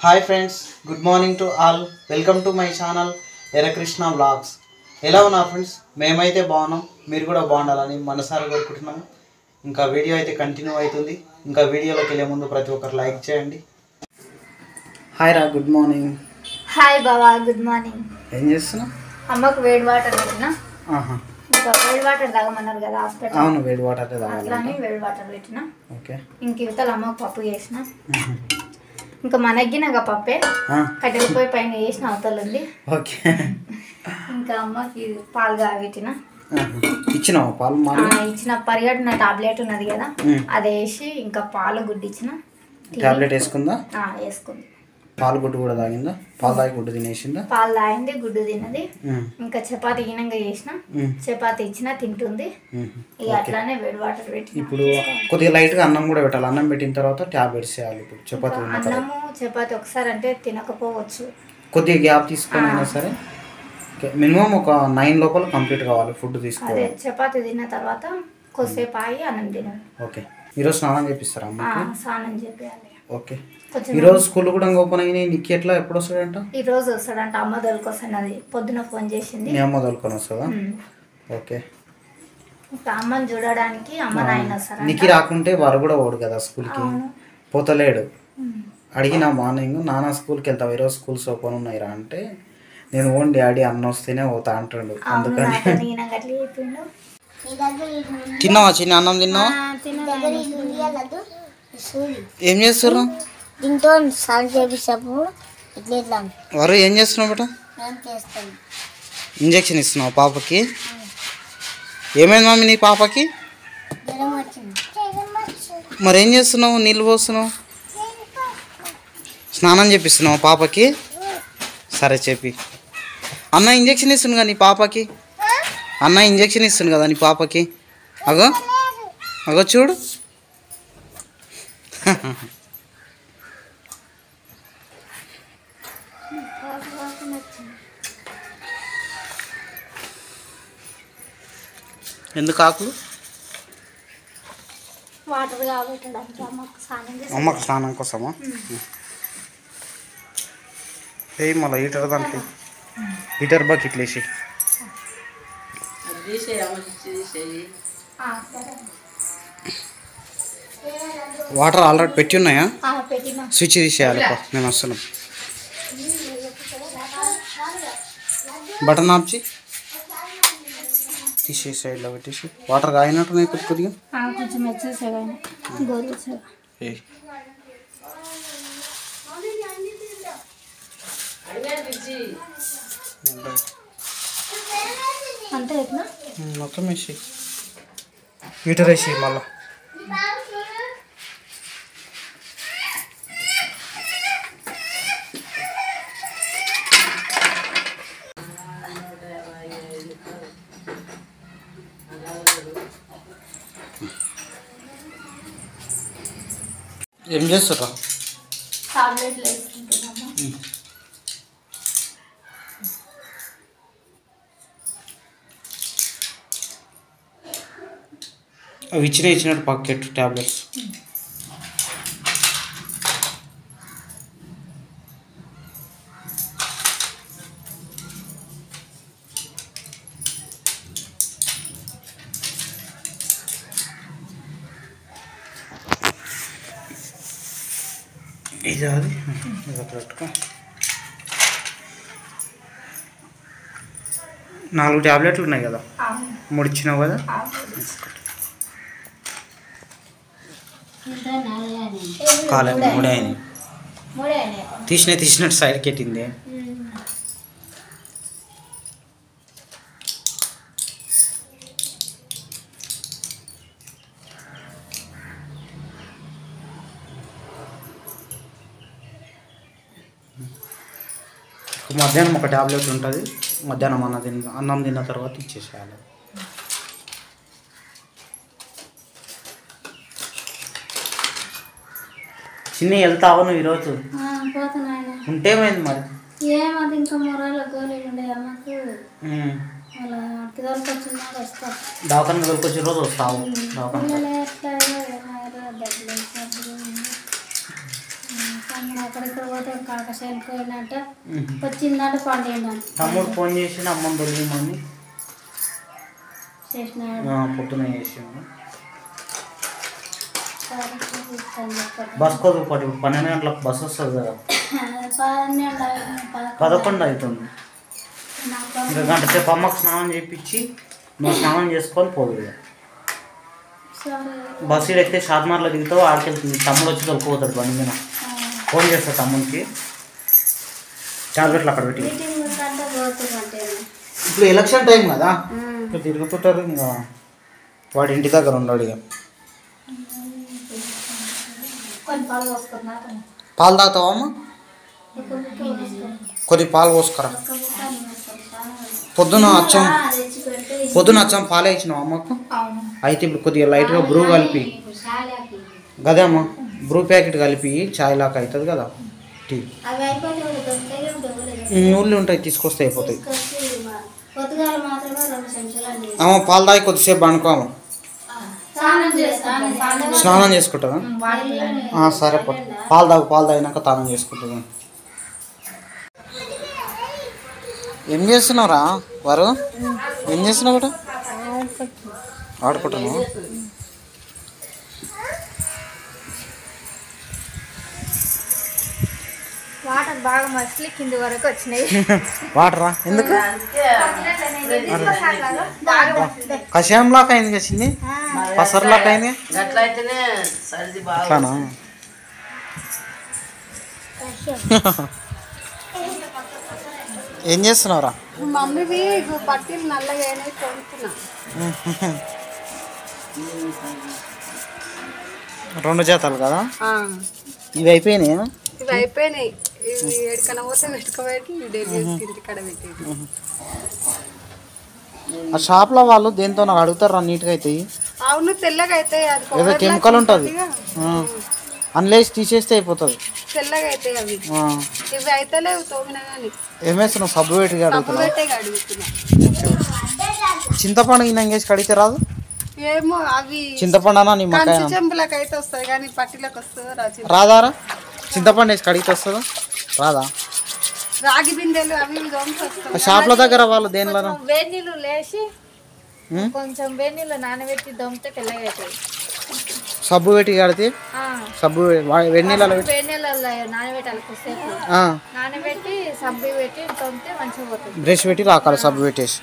Hi friends good morning to all welcome to my channel ఎరకృష్ణ vlogs ఎలా ఉన్నారు friends మేమైతే బాగున్నాం మీరు కూడా బాగుండాలని మనసారా కోరుకుంటున్నాము ఇంకా వీడియో అయితే కంటిన్యూ అవుతుంది ఇంకా వీడియోలోకి వెళ్ళే ముందు ప్రతి ఒక్కరు లైక్ చేయండి హాయ్ రా గుడ్ మార్నింగ్ హాయ్ బాబా గుడ్ మార్నింగ్ ఏం చేస్తున్నావు అమ్మకు వేడి వాటర్ పెట్టిన ఆహా ఇంకా వేడి వాటర్ తాగమన్నారు కదా హాస్పిటల్ అవును వేడి వాటర్ తాగాలి అట్లానే వేడి వాటర్ పెట్టిన ఓకే ఇంక ఇవతల అమ్మకు పప్పు చేసిన ఇంకా మనకి నాకు పప్పే ఆ, కట్టెల పోయి పైన వేసిన అవతల ఉంది ఓకే ఇంకా అమ్మకి పాలు కాగబెట్టిన ఆహా. ఇచ్చినావా పాలు ఆ, మార్నింగ్ ఇచ్చిన పరిగెట్టిన టాబ్లెట్ ఉన్నది కదా ఉమ్. అది వేసి ఇంకా పాలు గుడ్డిచ్చిన టాబ్లెట్ వేసుకుందా ఆ, వేసుకుంది పాలు గుడ్డు కూడా తాగిందా పాలు తాగి గుడ్డు తినేసిందా పాలు తాగింది గుడ్డు తిన్నది ఉమ్, ఇంకా చపాతి ఈనంగా చేసిన ఉమ్, చపాతి ఇచ్చిన తింటుంది ఉమ్. ఇక అట్లానే వేడి వాటర్ పెట్టిన ఇప్పుడు కొద్దిగా లైట్గా అన్నం కూడా పెట్టాలి అన్నం పెట్టిన తర్వాత ట్యాబ్లెట్స్ చేయాలి ఇప్పుడు చపాతీ ఉన్న తర్వాత అన్నము చపాతి ఒకసారి అంటే తినకపోవచ్చు కొద్దిగా గ్యాప్ తీసుకొని అయినా సరే మినిమం ఒక నైన్ లోపల కంప్లీట్ కావాలి ఫుడ్ అదే తీసుకోవాలి చపాతి తిన్న తర్వాత కొద్దిసేపు ఆగి అన్నం తినాలి ఓకే ఈరోజు స్నానం చేపిస్తారా ఆ, అమ్మకి స్నానం చేయాలి ఓకే కొంచెం ఈరోజు స్కూల్ కూడా ఓపెన్ అయినాయి నీకు ఎట్లా ఎప్పుడు వస్తాడంట ఈ రోజు వస్తాడంట అమ్మ దొరికొస్తున్నది పొద్దున ఫోన్ చేసింది మీ అమ్మ తోలుకొని వస్తుందా ఉమ్. ఓకే ఇంకా అమ్మని చూడడానికి అమ్మ నాయన వస్తారంట నీకు రాకుంటే వారు కూడా ఓడు కదా స్కూల్కి అవును. పోతలేడు ఉమ్. అడిగిన మార్నింగ్ నాన్న స్కూల్కి వెళ్తావు ఈరోజు స్కూల్స్ ఓపెన్ ఉన్నాయిరా అంటే నేను ఓన్ డాడీ అన్న వస్తేనే పోతా అంటాడు అవును అందుకని నాతో ఈయన గట్ల చెప్పిండు తిన్నావా చిన్న అన్నం తిన్నావా ఏం చేస్తారు దీంతో సాల్వ్ చేపించినప్పుడు ఇట్లా ఇట్లా వారు ఏం చేస్తున్నావు బేట నేను చేస్తాను ఇంజెక్షన్ ఇస్తున్నావు పాపకి ఏమైంది మమ్మీ నీ పాపకి జ్వరం వచ్చింది మరి ఏం చేస్తున్నావు నీళ్ళు పోస్తున్నావు స్నానం చేపిస్తున్నావు పాపకి సరే చెప్పి అన్న ఇంజెక్షన్ ఇస్తుంది కదా నీ పాపకి అన్న ఇంజెక్షన్ ఇస్తుంది కదా నీ పాపకి అగో అగో చూడు ఎందుకు ఆకులు వాటర్ కాబెట్టడానికి అమ్మకు స్నానం చేసి అమ్మకు స్నానం కోసమా ఏ మళ్ళీ హీటర్ దాంట్లో హీటర్ బకెట్లు వేసి ఆ, సరే. వాటర్ ఆల్రెడీ పెట్టి ఉన్నాయా ఆ, పెట్టినా స్విచ్ తీసేయాలి పో, నేను వస్తున్నాను బటన్ ఆప్చి తీసేసి సైడ్లో పెట్టేసి వాటర్ కాగినట్టున్నాయి కొద్ది కొద్దిగా ఆ, కొంచెం వచ్చేసేగా గోరువెచ్చగా ఏయ్. అంతే ఎట్లా ఉమ్, మొత్తం వేసి హీటర్ వేసి మళ్ళా ఏం చేస్తారా టాబ్లెట్లు వేసుకుంటున్నామా అవి ఇచ్చిన ఇచ్చినట్టు పాకెట్ టాబ్లెట్స్ ఇది అది ఇది అక్కడ పెట్టుకో నాలుగు టాబ్లెట్లు ఉన్నాయి కదా అవును మూడు ఇచ్చినావు కదా అవును. కాలేదు మూడే అయింది మూడే అయినాయి. తీసిన తీసినట్టు సైడ్కి ఎట్టింది ఉమ్. మధ్యాహ్నం ఒక టాబ్లెట్ ఉంటుంది మధ్యాహ్నం అన్నం తిన్న అన్నం తిన్న తర్వాత ఇచ్చేసేయాలి చిన్న వెళ్తావు నువ్వు ఈరోజు ఆ, పోతున్నా ఆయన. ఉంటేమైంది మరి ఏమది ఇంకా మొరాల గోళీలు ఉండే అమ్మకు ఉమ్. వాళ్ళ అటుదలకు వచ్చినాక వస్తా దవాఖాన దొరికొచ్చి రోజు వస్తావు దవాఖాన పిల్లలు ఎట్లా ఏమో దగ్గర వేసినప్పుడు కన్నా అక్కడిక్కడ పోతే కాకశాలకు పోయినట్ట వచ్చిందంట పండిందంట తమ్ముడు ఫోన్ చేసి అమ్మని తొలిమని చేసినాడు పొద్దున చేసాము సరే ఇస్తాను చెప్పండి. బస్ కొద్దు పది పన్నెండు గంటలకు బస్ వస్తుంది కదా పన్నెండు అయింది, పదకొండు. పదకొండు అవుతుంది నాకు ఇంకా గంట సేపు అమ్మకు స్నానం చేయించి నువ్వు స్నానం చేసుకొని పోదు ఇక. సరే బస్సు ఈడ ఎక్కితే షాద్మార్లో దిగుతావు ఆడికెళ్తుంది తమ్ముడు వచ్చి తొలిపోతాడు బండి మీద ఫోన్ చేస్తా తమ్ముడికి టాబ్లెట్లు అక్కడ పెట్టి మీటింగ్ ఉందంటే పోతుందంటే ఇప్పుడు ఎలక్షన్ టైం కదా ఇంకా తిరుగుతుంటారు ఇంకా వాడి ఇంటి దగ్గర ఉన్నాడు ఇక కొన్ని పాలు పోసుకున్నారు పాలు తాగుతావా అమ్మ కొద్ది పాలు పోసుకురా పొద్దున అచ్చం తెచ్చి పెడితే పొద్దున అచ్చం పాలే ఇచ్చినావు అమ్మకు అవును అయితే ఇప్పుడు కొద్దిగా లైట్గా బ్రూ కలిపి శాలకి గదే అమ్మ బ్రూ ప్యాకెట్ కలిపి చాయ్ లాగా అవుతుంది కదా టీ అవి అయిపోతే వాళ్ళు దొరుకుతాయి దొరకలేదు నూళ్ళు ఉంటాయి తీసుకొస్తే అయిపోతాయి తీసుకొచ్చి మా- పొద్దుగాల మాత్రమే రెండు చెంచాలు అండి అమ్మ పాలు తాగి కొద్దిసేపు అనుకోము స్నానం చేస్తాను స్నానం స్నానం చేసుకుంటుందా ఆ, సరే పో పాలు తాగు పాలు తాగినాక స్నానం చేసుకుంటుంది ఏం చేస్తున్నావురా వారు ఏం చేస్తున్నావు కూడా ఆడుకుంటున్నావు వాటర్ బాగా మసిలి కింది వరకు వచ్చినాయి వాటరా ఎందుకు బాగా మసిలి కషాయం లాక్ అయింది కసింది పసరు లాక్ అయింది గట్లయితేనే సర్ది బాగా అట్లానా ఏం చేస్తున్నావురా మమ్మీవి పట్టీలు నల్లగా అయినాయి కొనుక్కున్నా రెండు జతలు కదా ఆ, ఇవి అయిపోయినాయి ఇవి అయిపోయినాయి ఇవి ఎక్కడికైనా పోతే పెట్టుకోబెట్టి డైలీ ఇంటికాడ పెట్టేది ఆ షాప్లో వాళ్ళు దేంతో నాకు అడుగుతారు నీట్గా అవుతాయి అవును తెల్లగా అవుతాయి అది ఏదో powder కెమికల్ లాగా ఉంటుంది ఉంటుందిగా. అన్లేసి తీసేస్తే అయిపోతుంది తెల్లగా అవుతాయి అవి ఆ. ఇవి అయితే లేవు తోమినా కానీ ఏం వేస్తున్నావు సబ్బు పెట్టి తప్పు అడుగుతున్నావు పెట్టే అడుగుతున్నా చింతపండు ఇన్నంగేసి కడిగితే రాదు ఏమో అవి చింతపండు అన్నా నిమ్మకాయ కంచి చెంబులకు అయితే వస్తాయి కానీ పట్టీలకు వస్తుందో రాజు రాదారా చింతపండు వేసి కడిగితే వస్తుందా రాదా రాగి బిందెలు అవి ఇవి తోమితే ఆ వస్తాయి షాప్ల దగ్గర వాళ్ళు దేనిలో వేడి నీళ్ళు లేచి ఉం? కొంచెం వేడి నీళ్ళు నానబెట్టి దమ్మితే తెల్లగా అవుతుంది సబ్బు పెట్టి కడితే ఆ, సబ్బు వా- వేడి నీళ్ళలో పెట్టి వేడి నీళ్ళల్లో నానబెట్టాలి కొద్దిసేపు ఆ, నానబెట్టి సబ్బు పెట్టి తొమ్మితే మంచిగా పోతుంది బ్రష్ పెట్టి రాకాలి సబ్బు పెట్టేసి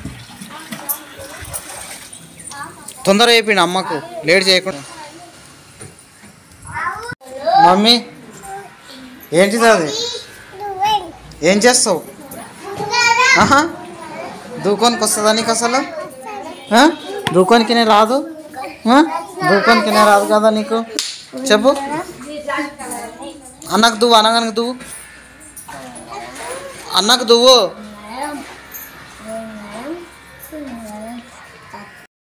తొందర అయిపోయింది అమ్మకు లేట్ చేయకుండా మమ్మీ ఏంటిది అది ఏం చేస్తావు ఆహా దూకోనికి వస్తుందా నీకు అసలు ఆ? దూకోనికినే రాదు ఆ? దూకోనికినే రాదు కదా నీకు చెప్పు అన్నకు దువ్వు అనగానికి దువ్వు అన్నకు దువ్వు